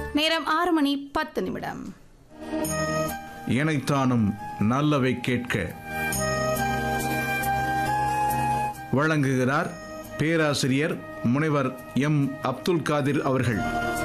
நேரம் ஆறு மணி பத்து நிமிடம் இணைத்தானும் நல்லவை கேட்க வழங்குகிறார் பேராசிரியர் முனைவர் எம் அப்துல் காதிர் அவர்கள்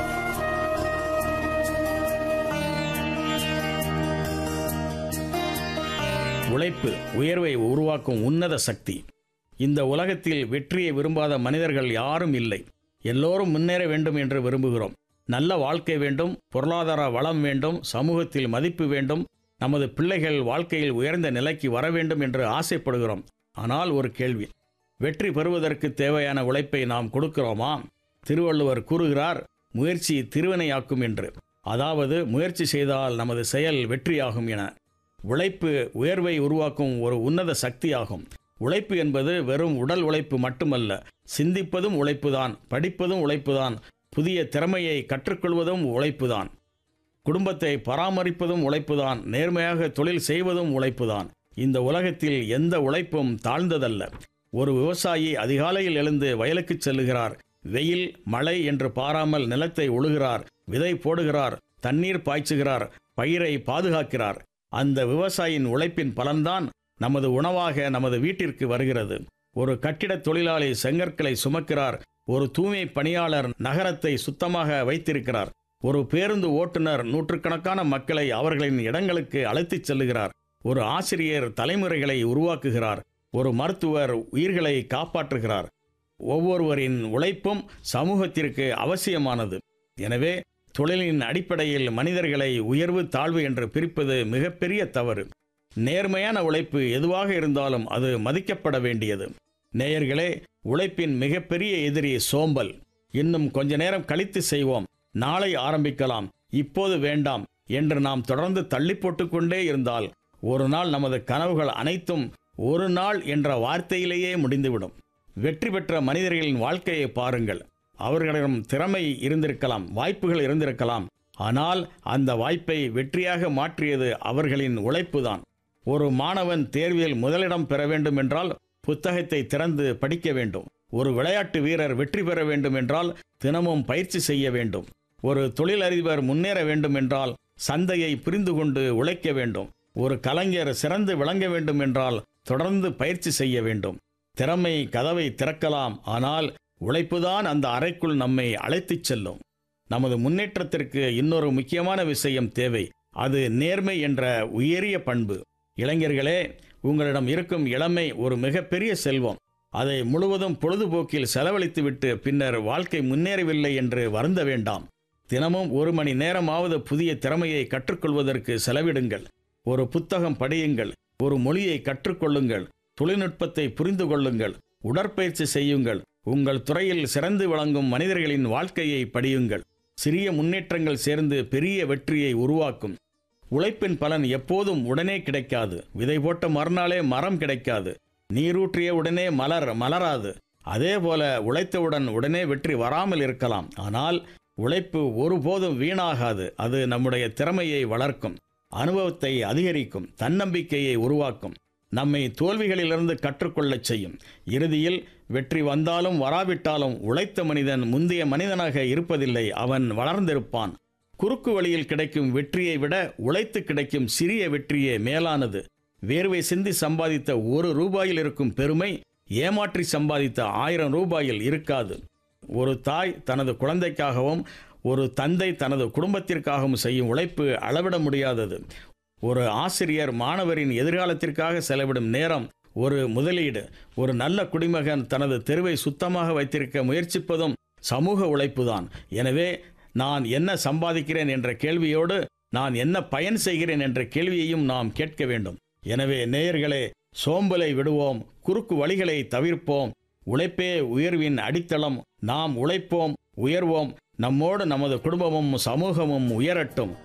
உழைப்பு உயர்வை உருவாக்கும் உன்னத சக்தி இந்த உலகத்தில் வெற்றியை விரும்பாத மனிதர்கள் யாரும் இல்லை எல்லோரும் முன்னேற வேண்டும் என்று விரும்புகிறோம் நல்ல வாழ்க்கை வேண்டும் பொருளாதார வளம் வேண்டும் சமூகத்தில் மதிப்பு வேண்டும் நமது பிள்ளைகள் வாழ்க்கையில் உயர்ந்த நிலைக்கு வர வேண்டும் என்று ஆசைப்படுகிறோம் ஆனால் ஒரு கேள்வி வெற்றி பெறுவதற்கு தேவையான உழைப்பை நாம் கொடுக்கிறோமா திருவள்ளுவர் கூறுகிறார் முயற்சி திருவினையாக்கும் என்று அதாவது முயற்சி செய்தால் நமது செயல் வெற்றியாகும் என உழைப்பு உயர்வை உருவாக்கும் ஒரு உன்னத சக்தியாகும் உழைப்பு என்பது வெறும் உடல் உழைப்பு மட்டுமல்ல சிந்திப்பதும் உழைப்புதான் படிப்பதும் உழைப்புதான் புதிய திறமையை கற்றுக்கொள்வதும் உழைப்புதான் குடும்பத்தை பராமரிப்பதும் உழைப்புதான் நேர்மையாக தொழில் செய்வதும் உழைப்புதான் இந்த உலகத்தில் எந்த உழைப்பும் தாழ்ந்ததல்ல ஒரு விவசாயி அதிகாலையில் எழுந்து வயலுக்குச் செல்லுகிறார் வெயில் மழை என்று பாராமல் நிலத்தை உழுகிறார் விதை போடுகிறார் தண்ணீர் பாய்ச்சுகிறார் பயிரை பாதுகாக்கிறார் அந்த விவசாயியின் உழைப்பின் பலன்தான் நமது உணவாக நமது வீட்டிற்கு வருகிறது ஒரு கட்டிடத் தொழிலாளி செங்கற்களை சுமக்கிறார் ஒரு தூய்மை பணியாளர் நகரத்தை சுத்தமாக வைத்திருக்கிறார் ஒரு பேருந்து ஓட்டுநர் நூற்றுக்கணக்கான மக்களை அவர்களின் இடங்களுக்கு அழைத்துச் செல்லுகிறார் ஒரு ஆசிரியர் தலைமுறைகளை உருவாக்குகிறார் ஒரு மருத்துவர் உயிர்களை காப்பாற்றுகிறார் ஒவ்வொருவரின் உழைப்பும் சமூகத்திற்கு அவசியமானது எனவே தொழிலின் அடிப்படையில் மனிதர்களை உயர்வு தாழ்வு என்று பிரிப்பது மிகப்பெரிய தவறு நேர்மையான உழைப்பு எதுவாக இருந்தாலும் அது மதிக்கப்பட வேண்டியது நேயர்களே உழைப்பின் மிகப்பெரிய எதிரி சோம்பல் இன்னும் கொஞ்ச நேரம் கழித்து செய்வோம் நாளை ஆரம்பிக்கலாம் இப்போது வேண்டாம் என்று நாம் தொடர்ந்து தள்ளி போட்டுக்கொண்டே இருந்தால் ஒரு நாள் நமது கனவுகள் அனைத்தும் ஒரு நாள் என்ற வார்த்தையிலேயே முடிந்துவிடும் வெற்றி பெற்ற மனிதர்களின் வாழ்க்கையை பாருங்கள் அவர்களிடம் திறமை இருந்திருக்கலாம் வாய்ப்புகள் இருந்திருக்கலாம் ஆனால் அந்த வாய்ப்பை வெற்றியாக மாற்றியது அவர்களின் உழைப்புதான் ஒரு மாணவன் தேர்வில் முதலிடம் பெற வேண்டும் என்றால் புத்தகத்தை திறந்து படிக்க வேண்டும் ஒரு விளையாட்டு வீரர் வெற்றி பெற வேண்டும் என்றால் தினமும் பயிற்சி செய்ய வேண்டும் ஒரு தொழிலதிபர் முன்னேற வேண்டும் என்றால் சந்தையை புரிந்து கொண்டு உழைக்க வேண்டும் ஒரு கலைஞர் சிறந்து விளங்க வேண்டும் என்றால் தொடர்ந்து பயிற்சி செய்ய வேண்டும் திறமை கதவை திறக்கலாம் ஆனால் உழைப்புதான் அந்த அறைக்குள் நம்மை அழைத்துச் செல்லும் நமது முன்னேற்றத்திற்கு இன்னொரு முக்கியமான விஷயம் தேவை அது நேர்மை என்ற உயரிய பண்பு இளைஞர்களே உங்களிடம் இருக்கும் இளமை ஒரு மிகப்பெரிய செல்வம் அதை முழுவதும் பொழுதுபோக்கில் செலவழித்துவிட்டு பின்னர் வாழ்க்கை முன்னேறவில்லை என்று வருந்த வேண்டாம் தினமும் ஒரு மணி நேரமாவது புதிய திறமையை கற்றுக்கொள்வதற்கு செலவிடுங்கள் ஒரு புத்தகம் படியுங்கள் ஒரு மொழியை கற்றுக்கொள்ளுங்கள் தொழில்நுட்பத்தை புரிந்து கொள்ளுங்கள் உடற்பயிற்சி செய்யுங்கள் உங்கள் துறையில் சிறந்து விளங்கும் மனிதர்களின் வாழ்க்கையை படியுங்கள் சிறிய முன்னேற்றங்கள் சேர்ந்து பெரிய வெற்றியை உருவாக்கும் உழைப்பின் பலன் எப்போதும் உடனே கிடைக்காது விதை போட்ட மறுநாளே மரம் கிடைக்காது நீரூற்றிய உடனே மலர் மலராது அதே போல உழைத்தவுடன் உடனே வெற்றி வராமல் இருக்கலாம் ஆனால் உழைப்பு ஒருபோதும் வீணாகாது அது நம்முடைய திறமையை வளர்க்கும் அனுபவத்தை அதிகரிக்கும் தன்னம்பிக்கையை உருவாக்கும் நம்மை தோல்விகளிலிருந்து கற்றுக்கொள்ளச் செய்யும் இறுதியில் வெற்றி வந்தாலும் வராவிட்டாலும் உழைத்த மனிதன் முந்தைய மனிதனாக இருப்பதில்லை அவன் வளர்ந்திருப்பான் குறுக்கு வழியில் கிடைக்கும் வெற்றியை விட உழைத்து கிடைக்கும் சிறிய வெற்றியே மேலானது வேர்வை சிந்தி சம்பாதித்த ஒரு ரூபாயில் இருக்கும் பெருமை ஏமாற்றி சம்பாதித்த ஆயிரம் ரூபாயில் இருக்காது ஒரு தாய் தனது குழந்தைக்காகவும் ஒரு தந்தை தனது குடும்பத்திற்காகவும் செய்யும் உழைப்பு அளவிட முடியாதது ஒரு ஆசிரியர் மாணவரின் எதிர்காலத்திற்காக செலவிடும் நேரம் ஒரு முதலீடு ஒரு நல்ல குடிமகன் தனது தெருவை சுத்தமாக வைத்திருக்க முயற்சிப்பதும் சமூக உழைப்புதான் எனவே நான் என்ன சம்பாதிக்கிறேன் என்ற கேள்வியோடு நான் என்ன பயன் செய்கிறேன் என்ற கேள்வியையும் நாம் கேட்க வேண்டும் எனவே நேயர்களே சோம்பலை விடுவோம் குறுக்கு வழிகளை தவிர்ப்போம் உழைப்பே உயர்வின் அடித்தளம் நாம் உழைப்போம் உயர்வோம் நம்மோடு நமது குடும்பமும் சமூகமும் உயரட்டும்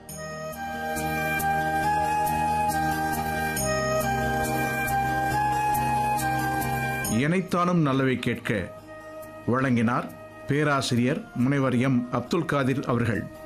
இணைத்தானும் நல்லவை கேட்க வழங்கினார் பேராசிரியர் முனைவர் எம் அப்துல் காதிர் அவர்கள்